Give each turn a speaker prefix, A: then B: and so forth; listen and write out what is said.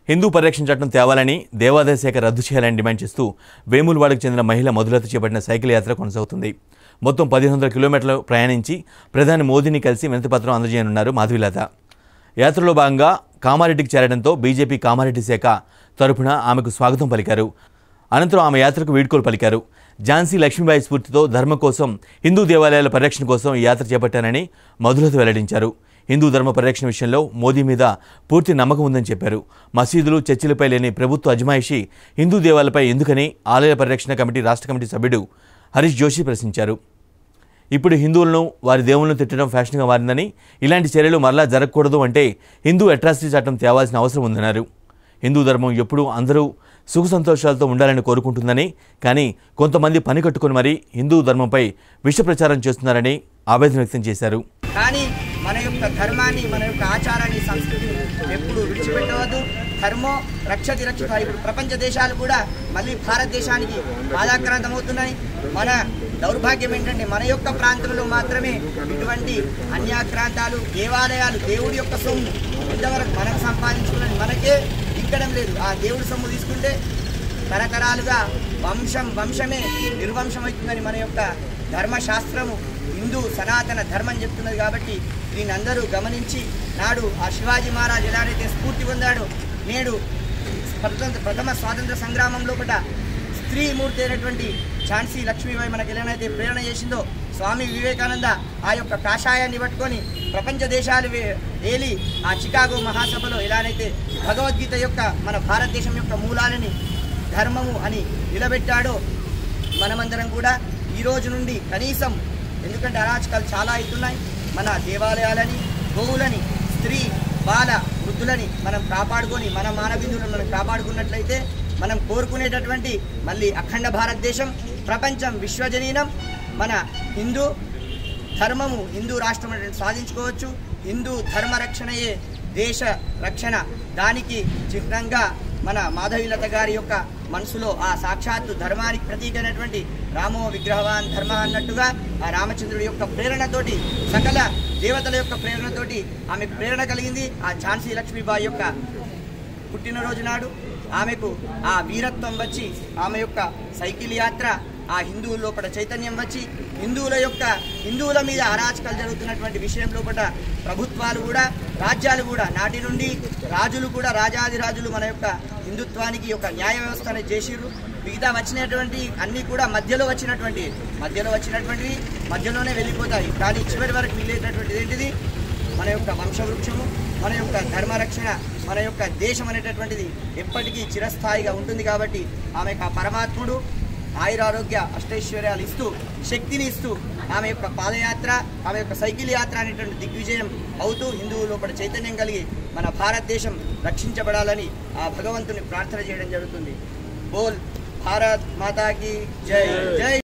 A: హిందూ పరిరక్షణ చట్టం తేవాలని దేవాదాయ శాఖ రద్దు చేయాలని డిమాండ్ చేస్తూ వేములవాడకు చెందిన మహిళ మధులత చేపట్టిన సైకిల్ యాత్ర కొనసాగుతుంది మొత్తం పదిహేను వందల కిలోమీటర్లు ప్రయాణించి ప్రధాని మోదీని కలిసి వినతిపత్రం అందజేయనున్నారు మాధవిలత యాత్రలో భాగంగా కామారెడ్డికి చేరడంతో బీజేపీ కామారెడ్డి శాఖ తరపున ఆమెకు స్వాగతం పలికారు అనంతరం ఆమె యాత్రకు వీడ్కోలు పలికారు ఝాన్సీ లక్ష్మీబాయి స్ఫూర్తితో ధర్మం కోసం హిందూ దేవాలయాల పరిరక్షణ కోసం ఈ యాత్ర చేపట్టానని మధులత వెల్లడించారు హిందూ ధర్మ పరిరక్షణ విషయంలో మోదీ మీద పూర్తి నమ్మకం ఉందని చెప్పారు మసీదులు చర్చిలపై లేని ప్రభుత్వ అజమాయిషీ హిందూ దేవాలయాలపై ఎందుకని ఆలయ పరిరక్షణ కమిటీ రాష్ట్ర కమిటీ సభ్యుడు హరీష్ జోషి ప్రశ్నించారు ఇప్పుడు హిందువులను వారి దేవుళ్ళను తిట్టడం ఫ్యాషన్గా మారిందని ఇలాంటి చర్యలు మరలా జరగకూడదు అంటే హిందూ అట్రాసిటీ చట్టం తేవాల్సిన అవసరం ఉందన్నారు హిందూ ధర్మం ఎప్పుడూ అందరూ సుఖ సంతోషాలతో ఉండాలని కోరుకుంటుందని కానీ కొంతమంది పని కట్టుకుని మరీ హిందూ ధర్మంపై విష ప్రచారం చేస్తున్నారని ఆవేదన వ్యక్తం చేశారు
B: కానీ మన యొక్క ధర్మాన్ని మన యొక్క ఆచారాన్ని సంస్కృతిని ఎప్పుడు విడిచిపెట్టవద్దు ధర్మో రక్షతి రక్షిత ఇప్పుడు ప్రపంచ దేశాలు కూడా మళ్ళీ భారతదేశానికి బాధాక్రాంతమవుతున్నాయి మన దౌర్భాగ్యం ఏంటంటే మన యొక్క ప్రాంతంలో మాత్రమే ఇటువంటి అన్యాక్రాంతాలు దేవాలయాలు దేవుడి యొక్క సొమ్ము ఇంతవరకు మనం సంపాదించుకున్నది మనకే ఇక్కడం లేదు ఆ దేవుడి సొమ్ము తీసుకుంటే తరతరాలుగా వంశం వంశమే నిర్వంశమవుతుందని మన యొక్క ధర్మశాస్త్రము హిందూ సనాతన ధర్మం చెప్తున్నది కాబట్టి దీన్ని అందరూ గమనించి నాడు ఆ శివాజీ మహారాజ్ ఎలాగైతే స్ఫూర్తి పొందాడో నేడు స్వతంత్ర ప్రథమ స్వాతంత్ర సంగ్రామంలో కూడా స్త్రీమూర్తి అయినటువంటి ఝాన్సీ లక్ష్మీబాయి మనకు ఎలానైతే ప్రేరణ చేసిందో స్వామి వివేకానంద ఆ యొక్క కాషాయాన్ని పట్టుకొని ప్రపంచ దేశాలు వే- ఏలి ఆ చికాగో మహాసభలో ఎలానైతే భగవద్గీత యొక్క మన భారతదేశం యొక్క మూలాలని ధర్మము అని నిలబెట్టాడో మనమందరం కూడా ఈ రోజు నుండి కనీసం ఎందుకంటే అరాచకాలు చాలా అవుతున్నాయి మన దేవాలయాలని గోవులని స్త్రీ బాల వృద్ధులని మనం కాపాడుకొని మన మానబిందువులను మనం కాపాడుకున్నట్లయితే మనం కోరుకునేటటువంటి మళ్ళీ అఖండ భారతదేశం ప్రపంచం విశ్వజనీనం మన హిందూ ధర్మము హిందూ రాష్ట్రం అనేటువంటి సాధించుకోవచ్చు హిందూ ధర్మ రక్షణయే దేశ రక్షణ దానికి చిహ్నంగా మన మాధవీలత గారి యొక్క మనసులో ఆ సాక్షాత్తు ధర్మానికి ప్రతీకైనటువంటి రామో విగ్రహవాన్ ధర్మ అన్నట్టుగా ఆ రామచంద్రుడి యొక్క ప్రేరణతోటి సకల దేవతల యొక్క ప్రేరణతోటి ఆమెకు ప్రేరణ కలిగింది ఆ ఝాన్సీ లక్ష్మీబాయి యొక్క పుట్టినరోజు నాడు ఆమెకు ఆ వీరత్వం వచ్చి ఆమె యొక్క సైకిల్ యాత్ర ఆ హిందువుల లోపల చైతన్యం వచ్చి హిందువుల యొక్క హిందువుల మీద అరాచకాలు జరుగుతున్నటువంటి విషయం లోపల ప్రభుత్వాలు కూడా రాజ్యాలు కూడా నాటి నుండి రాజులు కూడా రాజాదిరాజులు మన యొక్క హిందుత్వానికి ఒక న్యాయ వ్యవస్థను చేసిర్రు మిగతా వచ్చినటువంటి అన్నీ కూడా మధ్యలో వచ్చినటువంటి మధ్యలో వచ్చినటువంటివి మధ్యలోనే వెళ్ళిపోతాయి కానీ చివరి వరకు మిగిలేటటువంటిది ఏంటిది మన యొక్క వంశవృక్షము మన యొక్క ధర్మరక్షణ మన యొక్క దేశం అనేటటువంటిది ఎప్పటికీ చిరస్థాయిగా ఉంటుంది కాబట్టి ఆమెకు ఆ పరమాత్ముడు ఆయురారోగ్య అష్టైశ్వర్యాలు ఇస్తూ శక్తిని ఇస్తూ ఆమె యొక్క పాదయాత్ర ఆమె యొక్క సైకిల్ యాత్ర అనేటువంటి దిగ్విజయం అవుతూ హిందువుల లోపల చైతన్యం కలిగి మన భారతదేశం రక్షించబడాలని ఆ భగవంతుని ప్రార్థన చేయడం జరుగుతుంది బోల్ భారత్ మాతాకి జై జై